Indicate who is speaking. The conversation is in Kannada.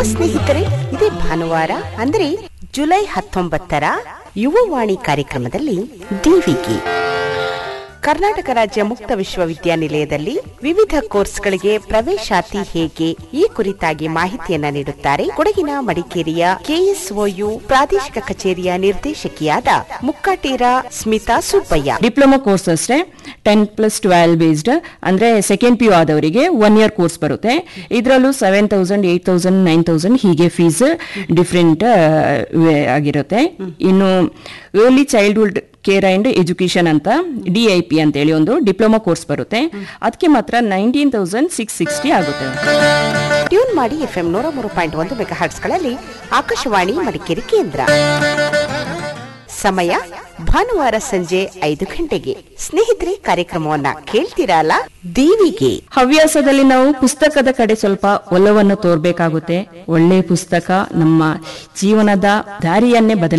Speaker 1: ಸ್ನೇಹಿತರೆ ಇದೇ ಭಾನುವಾರ ಅಂದರೆ ಜುಲೈ ಹತ್ತೊಂಬತ್ತರ ಯುವವಾಣಿ ಕಾರ್ಯಕ್ರಮದಲ್ಲಿ ಡಿವಿಗೆ ಕರ್ನಾಟಕ ರಾಜ್ಯ ಮುಕ್ತ ವಿಶ್ವವಿದ್ಯಾನಿಲಯದಲ್ಲಿ ವಿವಿಧ ಕೋರ್ಸ್ಗಳಿಗೆ ಪ್ರವೇಶಾತಿ ಹೇಗೆ ಈ ಕುರಿತಾಗಿ ಮಾಹಿತಿಯನ್ನ ನೀಡುತ್ತಾರೆ ಕೊಡಗಿನ ಮಡಿಕೇರಿಯ ಕೆಎಸ್ಒಯು ಪ್ರಾದೇಶಿಕ ಕಚೇರಿಯ ನಿರ್ದೇಶಕಿಯಾದ ಮುಕ್ಕಾಟೀರ ಸ್ಮಿತಾ ಸುಬ್ಬಯ್ಯ
Speaker 2: ಡಿಪ್ಲೊಮಾ ಕೋರ್ಸ್ ಅಷ್ಟೇ ಟೆನ್ ಪ್ಲಸ್ ಟ್ವೆಲ್ ಬೇಸ್ಡ್ ಅಂದ್ರೆ ಸೆಕೆಂಡ್ ಪಿ ಯು ಆದವರಿಗೆ ಒನ್ ಇಯರ್ ಕೋರ್ಸ್ ಬರುತ್ತೆ ಇದರಲ್ಲೂ seven thousand eight thousand nine thousand ಹೀಗೆ ಫೀಸ್ ಡಿಫ್ರೆಂಟ್ ಆಗಿರುತ್ತೆ ಇನ್ನು early childhood care and education ಅಂತ ಡಿ ಐ ಪಿ ಅಂತೇಳಿ ಒಂದು ಡಿಪ್ಲೊಮಾ ಕೋರ್ಸ್ ಬರುತ್ತೆ ಅದಕ್ಕೆ ಮಾತ್ರ ನೈನ್ಟೀನ್ ತೌಸಂಡ್ ಸಿಕ್ಸ್ ಸಿಕ್ಸ್ಟಿ ಆಗುತ್ತೆ
Speaker 1: ಟ್ಯೂನ್ ಮಾಡಿ ಎಫ್ಎಂ ನೂರ ಮೂರು ಪಾಯಿಂಟ್ ಒಂದು ಮೆಗಾ ಹರ್ಟ್ಸ್ಗಳಲ್ಲಿ ಆಕಾಶವಾಣಿ ಮಡಿಕೇರಿ ಕೇಂದ್ರ ಸಮಯ ಭಾನುವಾರ ಸಂಜೆ ಐದು ಗಂಟೆಗೆ ಸ್ನೇಹಿತರೆ ಕಾರ್ಯಕ್ರಮವನ್ನ ಕೇಳ್ತೀರಲ್ಲ ದೇವಿಗೆ
Speaker 2: ಹವ್ಯಾಸದಲ್ಲಿ ನಾವು ಪುಸ್ತಕದ ಕಡೆ ಸ್ವಲ್ಪ ಒಲವನ್ನು ತೋರ್ಬೇಕಾಗುತ್ತೆ ಒಳ್ಳೆ ಪುಸ್ತಕ ನಮ್ಮ ಜೀವನದ ದಾರಿಯನ್ನೇ ಬದಲಿ